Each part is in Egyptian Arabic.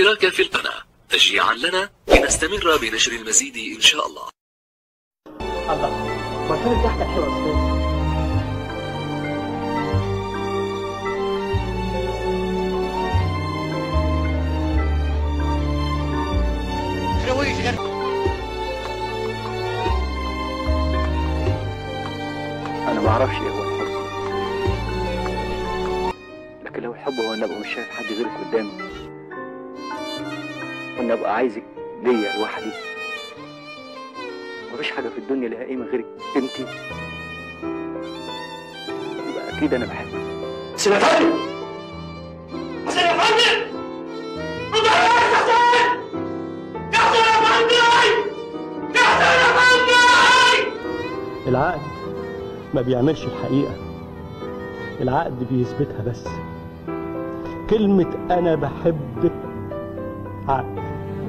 الاشتراك في القناة تشجيعا لنا لنستمر بنشر المزيد إن شاء الله الله ما كانت ضحكة حلوة أستاذ انا ما اعرفش ايه هو الحب لكن لو الحب هو ان ابقى مش شايف حد غيرك قدامي وان ابقى عايزك ليا لوحدي مفيش حاجه في الدنيا ليها قيمه غيرك انت يبقى اكيد انا بحبك حسين يا فندم حسين يا فندم رد عليا يا حسين يا حسين يا فندم يا حسين يا فندم العقد ما بيعملش الحقيقة العقد بيثبتها بس كلمة أنا بحبك عقد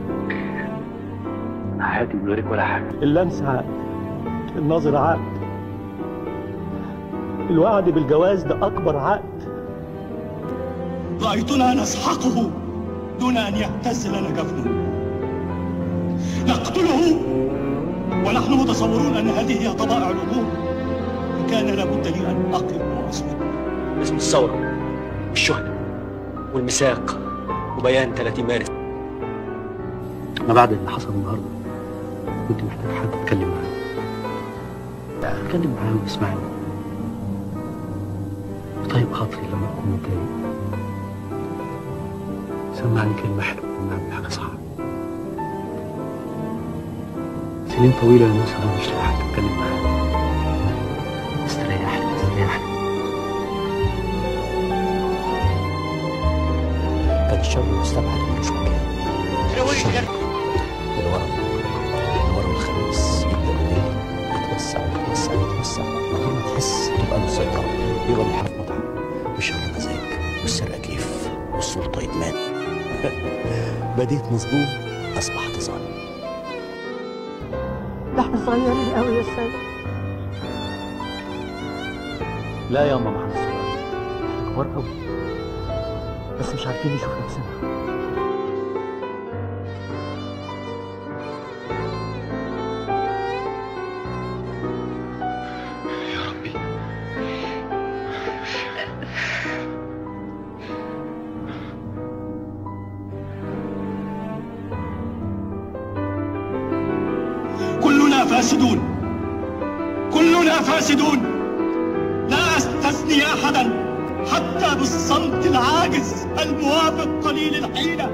انا حياتي من غيرك ولا حاجه اللمس عقد النظر عقد الوعد بالجواز ده أكبر عقد رأيتنا نسحقه دون أن يهتز لنا جفنه نقتله ونحن متصورون أن هذه هي طبائع الأمور كان لابد لي أن أقف وأصمت اسم الثورة والشهداء والميثاق وبيان 30 مارس ما بعد اللي حصل النهارده كنت محتاج حد اتكلم معاه اتكلم معاه ويسمعني طيب خاطري لما اكون متضايق سمعني كلمه حلوه لما اعمل حاجه صح سنين طويله يا موسى انا مش لاقي حد اتكلم معاه استريح لي استريح لي كان الشر المستبعد ملوش مكان الورم الورم الخبيث يبدأ بالليل يتوسع يتوسع يتوسع من غير ما تحس تبقى له سيطرة يبقى الحرف متعة والشر مزاج والسرقة كيف والسلطة إدمان بديت مظلوم أصبحت ظالم ده احنا صغيرين قوي يا سيد لا يا ماما احنا صغيرين احنا كبار قوي بس مش عارفين نشوف نفسنا يا ربي كلنا فاسدون كلنا فاسدون لا أستثني أحدا حتى بالصمت العاجز الموافق قليل الحيلة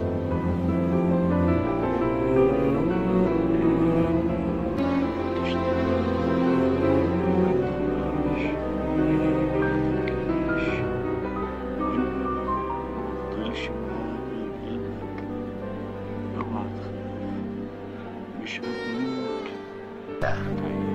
تغش اوعى مش هتموت